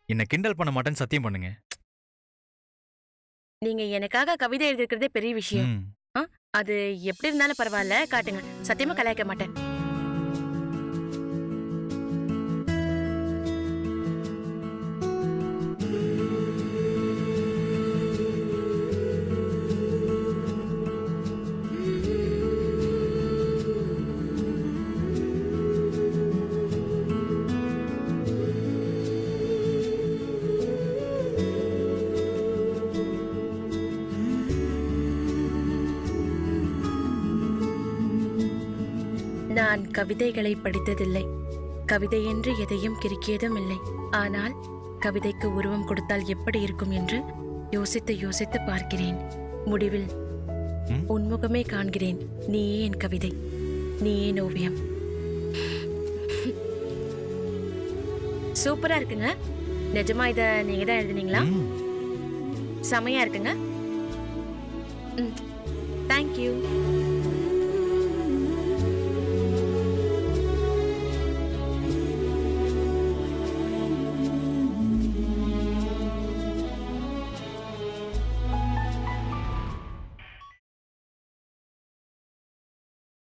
என்ன கிண்டல் பண்ண மாட்டேன்னு சத்தியம் பண்ணுங்க நீங்க எனக்காக கவிதை எழுதிருக்கிறதே பெரிய விஷயம் ம். அது எப்படி இருந்தாலும் பரவாயில்ல காட்டுங்க சத்தியமா கலாய்க்க மாட்டேன் நான் கவிதைகளை படித்ததில்லை கவிதை என்று எதையும் கிறுக்கியதும் இல்லை ஆனால் கவிதைக்கு உருவம் கொடுத்தால் எப்படி இருக்கும் என்று யோசித்து யோசித்து பார்க்கிறேன் முடிவில் ம்? உன்முகமே காண்கிறேன் நீயே என் கவிதை நீயே என் ஓவியம் சூப்பரா இருக்குங்க நிஜமா இத நீங்க தான் எழுதுனீங்களா ம். செமையா இருக்குங்க ம் தேங்க்யூ